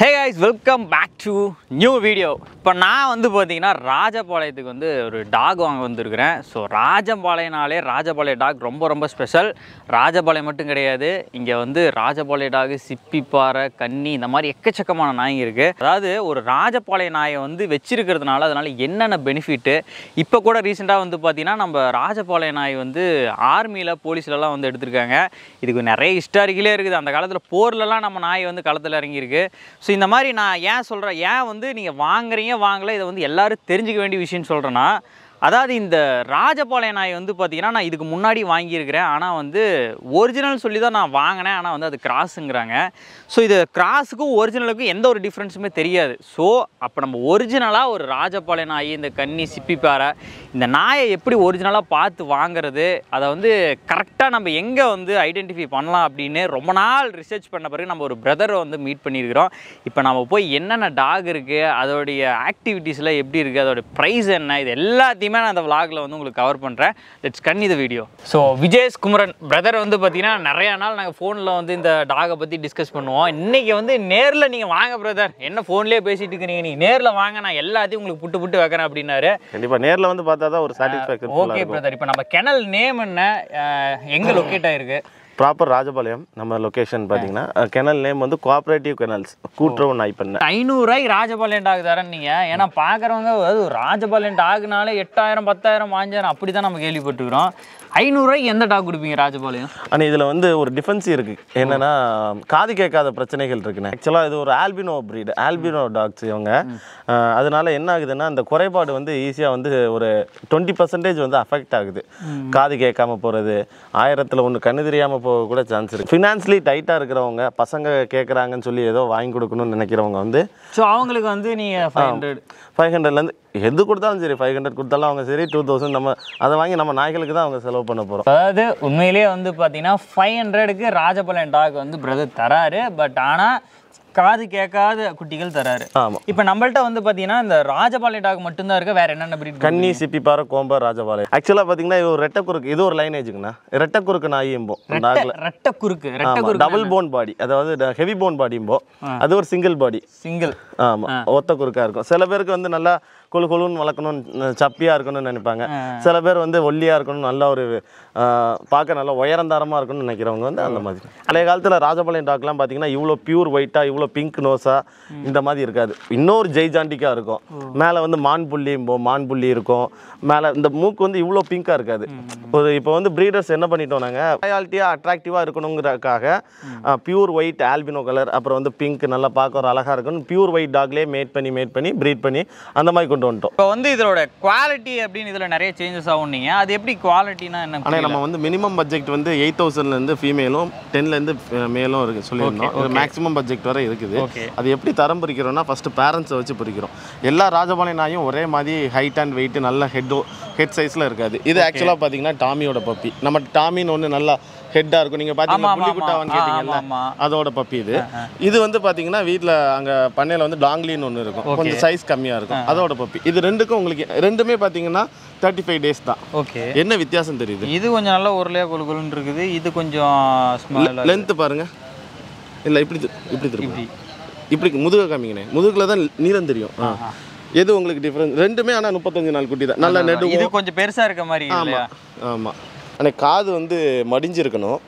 Hey guys welcome back to new video இப்போ நான் வந்து பார்த்தீங்கன்னா ராஜபாளையத்துக்கு வந்து ஒரு டாக் வாங்க வந்திருக்கிறேன் ஸோ ராஜபாளையனாலே ராஜபாளைய டாக் ரொம்ப ரொம்ப ஸ்பெஷல் ராஜபாளையம் மட்டும் கிடையாது இங்கே வந்து ராஜபாளைய டாக் சிப்பிப்பாறை கன்னி இந்த மாதிரி எக்கச்சக்கமான நாய்ங்க இருக்குது அதாவது ஒரு ராஜபாளைய நாயை வந்து வச்சிருக்கிறதுனால அதனால என்னென்ன பெனிஃபிட்டு இப்போ கூட ரீசெண்டாக வந்து பார்த்தீங்கன்னா நம்ம ராஜபாளைய நாய் வந்து ஆர்மியில் போலீஸ்லலாம் வந்து எடுத்திருக்காங்க இதுக்கு நிறைய ஹிஸ்டாரிக்கலே இருக்குது அந்த காலத்தில் போர்லலாம் நம்ம நாய் வந்து களத்தில் இறங்கியிருக்கு ஸோ இந்த மாதிரி நான் ஏன் சொல்கிறேன் ஏன் வந்து நீங்கள் வாங்குறீங்க வாங்கல இதை வந்து எல்லாரும் தெரிஞ்சுக்க வேண்டிய விஷயம்னு சொல்கிறேன்னா அதாவது இந்த ராஜபாளைய நாய் வந்து பார்த்தீங்கன்னா நான் இதுக்கு முன்னாடி வாங்கியிருக்கிறேன் ஆனால் வந்து ஒரிஜினல் சொல்லி தான் நான் வாங்கினேன் ஆனால் வந்து அது கிராஸுங்கிறாங்க ஸோ இது கிராஸுக்கும் ஒரிஜினலுக்கும் எந்த ஒரு டிஃப்ரென்ஸுமே தெரியாது ஸோ அப்போ நம்ம ஒரிஜினலாக ஒரு ராஜபாளைய நாய் இந்த கன்னி சிப்பிப்பாறை இந்த நாயை எப்படி ஒரிஜினலாக பார்த்து வாங்குறது அதை வந்து கரெக்டாக நம்ம எங்கே வந்து ஐடென்டிஃபை பண்ணலாம் அப்படின்னு ரொம்ப நாள் ரிசர்ச் பண்ண பிறகு நம்ம ஒரு பிரதரை வந்து மீட் பண்ணியிருக்கிறோம் இப்போ நம்ம போய் என்னென்ன டாக் இருக்குது அதோடைய ஆக்டிவிட்டீஸில் எப்படி இருக்குது அதோட ப்ரைஸ் என்ன இது எல்லாத்தையுமே நான் அந்த vlogல வந்து உங்களுக்கு கவர் பண்ணுறேன் லெட்ஸ் கன் இது video so Vijesh Kumaran brother வந்து பார்த்தீங்கன்னா நிறைய நாள் நாங்கள் ஃபோனில் வந்து இந்த டாகை பற்றி டிஸ்கஸ் பண்ணுவோம் இன்றைக்கி வந்து நேரில் நீங்கள் வாங்க பிரதர் என்ன ஃபோன்லேயே பேசிட்டு இருக்கிறீங்க நீங்கள் நேரில் வாங்க நான் எல்லாத்தையும் உங்களுக்கு புட்டு புட்டு வைக்கிறேன் அப்படின்னாரு கண்டிப்பா நேர்ல வந்து பார்த்தா தான் ஒரு சாட்டிஸ்ஃபேக்ஷன் ஓகே பிரதர் இப்போ நம்ம கெனல் நேம் என்ன அஹ், எங்க லொக்கேட் ஆயிருக்கு ப்ராப்பர் ராஜபாளையம் நம்ம லொகேஷன் பார்த்தீங்கன்னா கெனல் நேம் வந்து கோஆபரேட்டிவ் கெனல்ஸ் கூட்டுறவு நாய் பண்ண ஐநூறுரூவாய்க்கு ராஜபாளையம் டாக் தரேன் நீங்க ஏன்னா பார்க்குறவங்க அது ராஜபாளையம் டாக்னாலே எட்டாயிரம் பத்தாயிரம் பாஞ்சாயிரம் அப்படி தான் நம்ம கேள்விப்பட்டுக்கிறோம் ஐநூறுரூவாய்க்கு எந்த டாக் கொடுப்பீங்க ராஜபாளையம் ஆனால் இதில் வந்து ஒரு டிஃபென்ஸ் இருக்கு என்னன்னா காது கேட்காத பிரச்சனைகள் இருக்குண்ணே ஆக்சுவலாக இது ஒரு ஆல்பினோ breed ஆல்பினோ டாக்ஸ் இவங்க அஹ், அதனால என்ன ஆகுதுன்னா அந்த குறைபாடு வந்து ஈஸியாக வந்து ஒரு டுவெண்ட்டி பர்சன்டேஜ் வந்து அஃபெக்ட் ஆகுது காது கேட்காம போகிறது ஆயிரத்தில் ஒன்று கண்ணு தெரியாமல் போக கூட சான்ஸ் இருக்குது ஃபினான்ஸ்லி டைட்டாக இருக்கிறவங்க பசங்க கேட்குறாங்கன்னு சொல்லி ஏதோ வாங்கி கொடுக்கணும்னு நினைக்கிறவங்க வந்து ஸோ அவங்களுக்கு வந்து நீங்க ஃபைவ் ஹண்ட்ரட் ஃபைவ் ஹண்ட்ரட்லேருந்து எது கொடுத்தாலும் சரி ஃபைவ் ஹண்ட்ரட் கொடுத்தாலும் அவங்க சரி டூ தௌசண்ட் நம்ம அதை வாங்கி நம்ம நாய்களுக்கு தான் அவங்க செலவு பண்ண போகிறோம் அதாவது உண்மையிலேயே வந்து பார்த்தீங்கன்னா ஃபைவ் ஹண்ட்ரடுக்கு ராஜபாளையம் டாக் வந்து பிரதர் தராரு பட் ஆனால் காது கேட்காத குட்டிகள் தராரு ஆமாம் இப்போ நம்மள்ட்ட வந்து பார்த்தீங்கன்னா இந்த ராஜபாளையம் டாக் மட்டும்தான் இருக்கு வேற என்னென்ன breed கன்னி சிப்பிப்பாறை கோம்பர் ராஜபாளையம் ஆக்சுவலாக பார்த்தீங்கன்னா இது ஒரு ரெட்டை குறுக்கு இது ஒரு லைனேஜுங்கண்ணா ரெட்டை குறுக்கு நாய் எம்போம் டாக்ல ரெட்டை குறுக்கு ரெட்டை ஆமாம் டபுள் போன் பாடி அதாவது ஹெவி போன் பாடிம்போ அது ஒரு சிங்கிள் பாடி சிங்கிள் ஆமாம் ஒத்த குறுக்கா இருக்கும் சில பேருக்கு வந்து நல்லா கொழு கொழுன்னு வளர்க்கணும் சப்பியாக இருக்கணும்னு நினைப்பாங்க சில பேர் வந்து ஒல்லியாக இருக்கணும் நல்ல ஒரு ஆஹ், பார்க்க நல்லா உயரந்தாரமாக இருக்கணும்னு நினைக்கிறவங்க வந்து அந்த மாதிரி பழைய காலத்தில் ராஜபாளையம் டாக்லாம் பார்த்தீங்கன்னா இவ்வளோ பியூர் ஒயிட்டாக இவ்வளோ பிங்க் நோஸா இந்த மாதிரி இருக்காது இன்னொரு ஜெய்ஜாண்டிக்காக இருக்கும் மேலே வந்து மான் புள்ளி மான் புள்ளி இருக்கும் மேலே இந்த மூக்கு வந்து இவ்வளோ பிங்காக இருக்காது ஒரு இப்போ வந்து ப்ரீடர்ஸ் என்ன பண்ணிட்டோம் நாங்கள் ராயாலிட்டியாக அட்ராக்டிவாக இருக்கணுங்கிறதுக்காக பியூர் ஒயிட் ஆல்பினோ கலர் அப்புறம் வந்து பிங்க் நல்லா பார்க்க ஒரு அழகாக இருக்கணும் பியூர் ஒயிட் டாக்லேயே மேட் பண்ணி மேட் பண்ணி ப்ரீட் பண்ணி அந்த மாதிரி கொண்டு வந்துட்டோம் இப்போ வந்து இதோட குவாலிட்டி அப்படின்னு இதில் நிறைய சேஞ்சஸ் ஆகும் நீங்க அது எப்படி குவாலிட்டினா என்ன ஆனால் நம்ம வந்து மினிமம் பட்ஜெட் வந்து எயிட் தௌசண்ட்லேருந்து ஃபீமேலும் டென்லேருந்து மேலும் இருக்கு சொல்லியிருந்தோம் இது மேக்ஸிமம் பட்ஜெட் வரை இருக்குது Okay. அது எப்படி தரம் பிரிக்கிறோம்னா ஃபஸ்ட்டு பேரண்ட்ஸை வச்சு பிரிக்கிறோம் எல்லா ராஜபாளைய நாயும் ஒரே மாதிரி ஹைட் அண்ட் வெயிட் நல்ல ஹெட்டோ ஹெட் சைஸில் இருக்காது இது ஆக்சுவலாக பார்த்தீங்கன்னா டாமியோட பப்பி நம்ம டாமின்னு ஒன்று நல்லா ஹெட்டாக இருக்கும் நீங்கள் ஆமா, பார்த்தீங்கன்னா ஆமா, புள்ளி குட்டாவான்னு ஆமா. கேட்டிங்கல்ல ஆமா, ஆமா. அதோட பப்பி இது இது வந்து பார்த்தீங்கன்னா வீட்டில் அங்கே பண்ணையில் வந்து டாங்லின்னு ஒன்று இருக்கும் கொஞ்சம் சைஸ் கம்மியாக இருக்கும் அதோட பப்பி இது ரெண்டுக்கும் உங்களுக்கு ரெண்டுமே பார்த்தீங்கன்னா தேர்ட்டி ஃபைவ் டேஸ் தான் ஓகே என்ன வித்தியாசம் தெரியுது இது கொஞ்சம் நல்ல உருளையா கொழு கொழுன்னு இருக்குது இது கொஞ்சம் ஸ்மால் லென்த் பாருங்க இல்லை இப்படி திரு- இப்படி திரும்ப இப்படி இப்படி முதுக காமிங்கண்ணே முதுகில் தான் நீளம் தெரியும் ஆ. எது உங்களுக்கு டிஃப்ரென்ஸ் ரெண்டுமே ஆனால் முப்பத்தஞ்சு நாள் குட்டி தான் நல்ல நெடு இது கொஞ்சம் பெருசா இருக்க மாதிரி இல்லையா ஆமாம் ஆனால் காது வந்து மடிஞ்சிருக்கணும்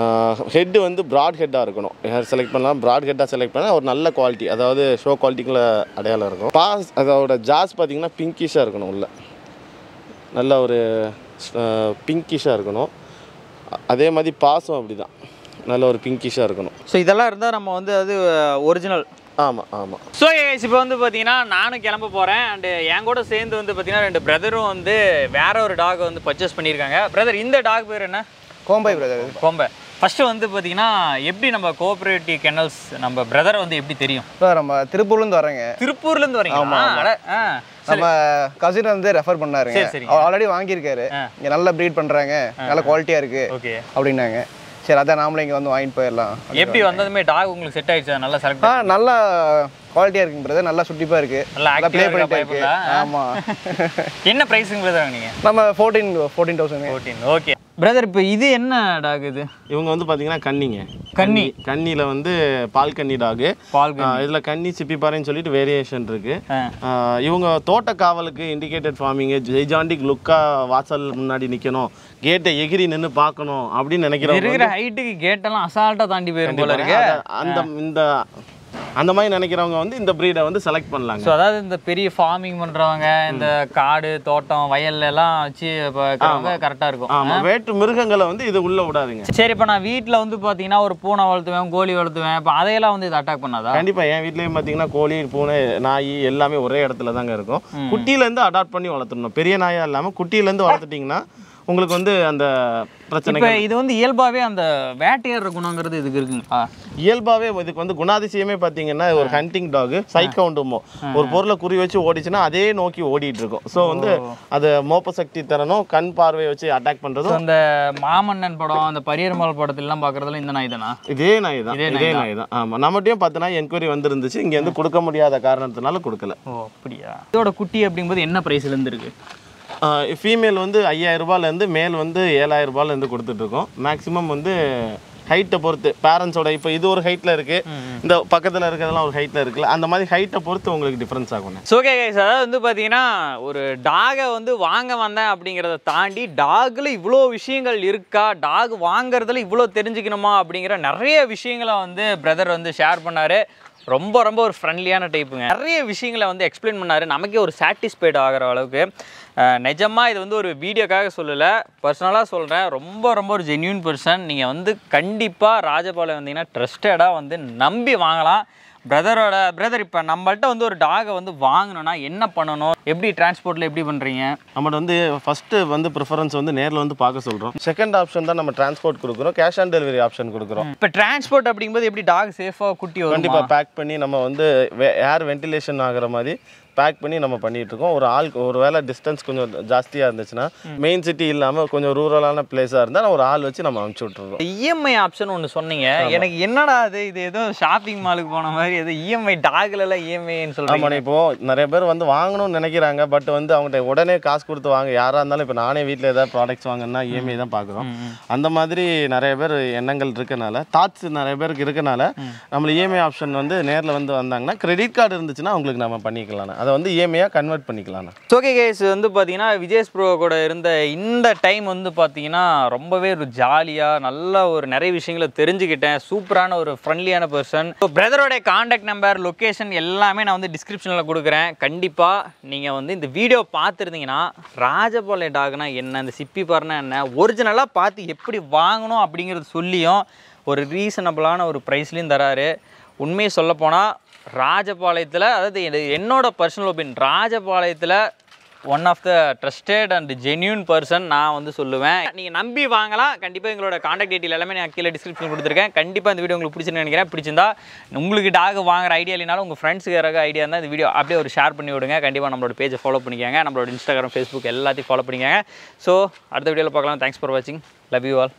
ஹெட்டு வந்து ப்ராட் ஹெட்டாக இருக்கணும் யார் செலக்ட் பண்ணலாம் ப்ராட் ஹெட்டாக செலக்ட் பண்ணால் ஒரு நல்ல குவாலிட்டி அதாவது ஷோ குவாலிட்டிக்குள்ள அடையாளம் இருக்கும் பாஸ் அதோட ஜாஸ் பார்த்தீங்கன்னா பிங்கிஷாக இருக்கணும் உள்ள நல்ல ஒரு பிங்கிஷாக இருக்கணும் அ- அதே மாதிரி பாஸும் அப்படி தான் நல்ல ஒரு பிங்கிஷாக இருக்கணும் ஸோ இதெல்லாம் இருந்தால் நம்ம வந்து அது ஒரிஜினல் ஆமாம் ஆமாம் ஸோ இப்போ வந்து பார்த்தீங்கன்னா நானும் கிளம்ப போகிறேன் அண்டு என் கூட சேர்ந்து வந்து பார்த்தீங்கன்னா ரெண்டு பிரதரும் வந்து வேற ஒரு டாக் வந்து பர்ச்சேஸ் பண்ணியிருக்காங்க பிரதர் இந்த டாக் பேர் என்ன கோம்பை பிரதர் கொம்பை ஃபஸ்ட்டு வந்து பார்த்தீங்கன்னா எப்படி நம்ம கோஆப்ரேட்டிவ் கெனல்ஸ் நம்ம பிரதரை வந்து எப்படி தெரியும் இப்போ நம்ம திருப்பூர்லேருந்து வரேங்க திருப்பூர்லேருந்து வரீங்களா அட, ஆ நம்ம கசின் வந்து ரெஃபர் பண்ணாருங்க சரி, சரிங்க. அவர் ஆல்ரெடி வாங்கியிருக்காரு இங்கே நல்லா ப்ரீட் பண்ணுறாங்க நல்ல குவாலிட்டியாக இருக்கு ஓகே அப்படின்னாங்க சரி அதான் நாமளும் இங்கே வந்து வாங்கிட்டு போயிடலாம் எப்படி வந்ததுமே டாக் உங்களுக்கு செட் ஆயிடுச்சா நல்லா செலக்ட் ஆ நல்லா குவாலிட்டியாக இருக்குங்க பிரதர் நல்லா சுட்டிப்பாக இருக்கு நல்லா நல்லா active-ஆ ப்ளே இருக்கா பண்ணிட்டு இருக்கு பயப்படல? ஆமாம் என்ன ப்ரைஸுங்க பிரதர் நீங்கள் நம்ம fourteen fourteen thousand fourteen okay brother இப்போ இது என்ன டாக் இது இவங்க வந்து பார்த்தீங்கன்னா கன்னிங்க கன்னி கன்னியில் வந்து பால் கன்னி டாகு பால் இதில் கன்னி சிப்பிப்பாறைன்னு சொல்லிட்டு வேரியேஷன் இருக்கு ஆ. ஆஹ் இவங்க தோட்ட காவலுக்கு இண்டிகேட்டட் ஃபார்மிங்கு ஜெய்ஜாண்டிக் லுக்கா வாசல் முன்னாடி நிற்கணும் கேட்டை எகிரி நின்று பார்க்கணும் அப்படின்னு நினைக்கிறவங்க இருக்கிற ஹைட்டுக்கு கேட்டெல்லாம் அசால்ட்டாக தாண்டி போயிரும் போல இருக்கு அத- அந்த இந்த அந்த மாதிரி நினைக்கிறவங்க வந்து இந்த ப்ரீடை வந்து செலக்ட் பண்ணலாங்க ஸோ அதாவது இந்த பெரிய ஃபார்மிங் பண்றவங்க இந்த காடு தோட்டம் வயல்ல எல்லாம் வச்சு பார்க்குறவங்க கரெக்டாக இருக்கும் ஆமாம் வேற்று மிருகங்களை வந்து இது உள்ள விடாதுங்க சரி இப்போ நான் வீட்டில் வந்து பார்த்தீங்கன்னா ஒரு பூனை வளர்த்துவேன் கோழி வளர்த்துவேன் இப்போ அதையெல்லாம் வந்து இது அட்டாக் பண்ணாதா கண்டிப்பா என் வீட்லயும் பாத்தீங்கன்னா கோழி பூனை நாய் எல்லாமே ஒரே இடத்துல தாங்க இருக்கும் குட்டியில இருந்து அடாப்ட் பண்ணி வளர்த்துடணும் பெரிய நாயா இல்லாம குட்டியில இருந்து வளர்த்துட்டீங்கன்னா உங்களுக்கு வந்து அந்த பிரச்சனை இப்போ இது வந்து இயல்பாகவே அந்த வேட்டையாடுற குணங்கிறது இதுக்கு இருக்குங்களா இயல்பாவே இதுக்கு வந்து குணாதிசயமே பாத்தீங்கன்னா ஒரு ஹண்டிங் டாக் சைக்கவுண்டுமோ ஒரு பொருளை குறி வச்சு ஓடிச்சுன்னா அதே நோக்கி ஓடிட்டு இருக்கும் ஸோ வந்து அது மோப்ப சக்தி தரணும் கண் பார்வையை வச்சு அட்டாக் ஸோ பண்றதும் அந்த மாமன்னன் படம் அந்த பரியர்மல் படத்துலலாம் பார்க்குறதுல இந்த நாய் தானா இதே நாய் தான் இதே நாய் தான் ஆமா நம்மகிட்டயும் பத்து நாய் என்கொயரி வந்துருந்துச்சு இங்க வந்து கொடுக்க முடியாத காரணத்தினால கொடுக்கல ஓ அப்படியா இதோட குட்டி அப்படிங்கும்போது என்ன ப்ரைஸ்லேருந்து இருக்கு ஃபீமேல் வந்து ஐயாயிரம் ரூபாயிலேருந்து மேல் வந்து ஏழாயிரம் ரூபாயிலேருந்து கொடுத்துட்ருக்கோம் மேக்ஸிமம் வந்து ஹைட்டை பொறுத்து பேரண்ட்ஸோட இப்போ இது ஒரு ஹைட்டில் இருக்குது இந்த பக்கத்தில் இருக்கிறதெல்லாம் ஒரு ஹைட்டில் இருக்குல்ல அந்த மாதிரி ஹைட்டை பொறுத்து உங்களுக்கு டிஃப்ரென்ஸ் ஆகும் ஸோ ஓகே கைஸ் அதாவது வந்து பார்த்தீங்கன்னா ஒரு டாகை வந்து வாங்க வந்தேன் அப்படிங்கிறத தாண்டி டாகில் இவ்வளோ விஷயங்கள் இருக்கா டாக் வாங்குறதுல இவ்வளோ தெரிஞ்சுக்கணுமா அப்படிங்கிற நிறைய விஷயங்களை வந்து பிரதர் வந்து ஷேர் பண்ணார் ரொம்ப ரொம்ப ஒரு ஃப்ரெண்ட்லியான டைப்புங்க நிறைய விஷயங்களை வந்து எக்ஸ்பிளைன் பண்ணார் நமக்கே ஒரு சாட்டிஸ்ஃபைட் ஆகிற அளவுக்கு அஹ், நிஜமா இது வந்து ஒரு வீடியோக்காக சொல்லலை பர்சனலாக சொல்கிறேன் ரொம்ப ரொம்ப ஒரு ஜென்யூன் பர்சன் நீங்கள் வந்து கண்டிப்பாக ராஜபாளையம் வந்தீங்கன்னா ட்ரஸ்டடாக வந்து நம்பி வாங்கலாம் பிரதரோட பிரதர் இப்போ நம்மள்ட்ட வந்து ஒரு டாகை வந்து வாங்கணும்னா என்ன பண்ணணும் எப்படி டிரான்ஸ்போர்ட்டில் எப்படி பண்ணுறீங்க நம்மகிட்ட வந்து ஃபஸ்ட்டு வந்து ப்ரிஃபரன்ஸ் வந்து நேரில் வந்து பார்க்க சொல்கிறோம் செகண்ட் ஆப்ஷன் தான் நம்ம டிரான்ஸ்போர்ட் கொடுக்குறோம் கேஷ் ஆன் டெலிவரி ஆப்ஷன் கொடுக்குறோம் இப்போ டிரான்ஸ்போர்ட் அப்படிங்கும்போது எப்படி டாக் சேஃபாக குட்டி வரும் கண்டிப்பாக பேக் பண்ணி நம்ம வந்து ஏர் வென்டிலேஷன் ஆகுற மாதிரி பேக் பண்ணி நம்ம பண்ணிட்டு இருக்கோம் ஒரு ஆள் ஒரு வேளை டிஸ்டன்ஸ் கொஞ்சம் ஜாஸ்தியாக இருந்துச்சுன்னா மெயின் சிட்டி இல்லாமல் கொஞ்சம் ரூரலான பிளேஸாக இருந்தால் ஒரு ஆள் வச்சு நம்ம அனுப்பிச்சி விட்ருவோம் இஎம்ஐ ஆப்ஷன் ஒன்று சொன்னீங்க எனக்கு என்னடா அது இது ஏதோ ஷாப்பிங் மாலுக்கு போன மாதிரி ஏதோ இஎம்ஐ டாக்லலாம் இஎம்ஐன்னு சொல்கிறீங்க ஆமாம் இப்போ நிறைய பேர் வந்து வாங்கணும்னு நினைக்கிறாங்க பட் வந்து அவங்ககிட்ட உடனே காசு கொடுத்து வாங்க யாராக இருந்தாலும் இப்போ நானே வீட்டில் ஏதாவது ப்ராடக்ட்ஸ் வாங்கினா இஎம்ஐ தான் பார்க்குறோம் அந்த மாதிரி நிறைய பேர் எண்ணங்கள் இருக்கனால தாட்ஸ் நிறைய பேருக்கு இருக்கனால நம்மள இஎம்ஐ ஆப்ஷன் வந்து நேரில் வந்து வந்தாங்கன்னா கிரெடிட் கார்டு இருந்துச்சுன்னா அவங்களுக்கு நம்ம பண்ணிக்கலாம் அதை வந்து இஎம்ஐயாக கன்வெர்ட் பண்ணிக்கலாம் ஓகே கேஸ் வந்து பார்த்தீங்கன்னா விஜேஷ் ப்ரோ கூட இருந்த இந்த டைம் வந்து பார்த்தீங்கன்னா ரொம்பவே ஒரு ஜாலியாக நல்ல ஒரு நிறைய விஷயங்களை தெரிஞ்சுக்கிட்டேன் சூப்பரான ஒரு ஃப்ரெண்ட்லியான பர்சன் ஸோ பிரதரோட காண்டாக்ட் நம்பர் லொக்கேஷன் எல்லாமே நான் வந்து டிஸ்கிரிப்ஷனில் கொடுக்குறேன் கண்டிப்பாக நீங்கள் வந்து இந்த வீடியோ பார்த்துருந்தீங்கன்னா ராஜபாளைய டாக்னா என்ன இந்த சிப்பி பாருனா என்ன ஒரிஜினலாக பார்த்து எப்படி வாங்கணும் அப்படிங்கிறது சொல்லியும் ஒரு ரீசனபிளான ஒரு ப்ரைஸ்லையும் தராரு உண்மையை சொல்லப்போனால் ராஜபாளையத்தில் அதாவது இது என்னோட பர்சனல் ஒப்பீனியன் ராஜபாளையத்தில் one of the trusted and genuine person நான் வந்து சொல்லுவேன் நீங்கள் நம்பி வாங்கலாம் கண்டிப்பாக எங்களோட காண்டாக்ட் டீட்டெயில் எல்லாமே நான் கீழே டிஸ்கிரிப்ஷன் கொடுத்துருக்கேன் கண்டிப்பாக இந்த வீடியோ உங்களுக்கு பிடிச்சிருந்து நினைக்கிறேன் பிடிச்சிருந்தா உங்களுக்கு டாக் வாங்குற ஐடியா இல்லைனாலும் உங்கள் ஃப்ரெண்ட்ஸுக்கு யாராவது ஐடியா இருந்தால் இந்த வீடியோ அப்படியே ஒரு ஷேர் பண்ணி விடுங்க கண்டிப்பாக நம்மளோட பேஜை ஃபாலோ பண்ணிக்கோங்க நம்மளோட இன்ஸ்டாகிராம் ஃபேஸ்புக் எல்லாத்தையும் ஃபாலோ பண்ணிக்கோங்க ஸோ அடுத்த வீடியோவில் பார்க்கலாம் தேங்க்ஸ் ஃபார் வாட்சிங் லவ் யூ ஆல்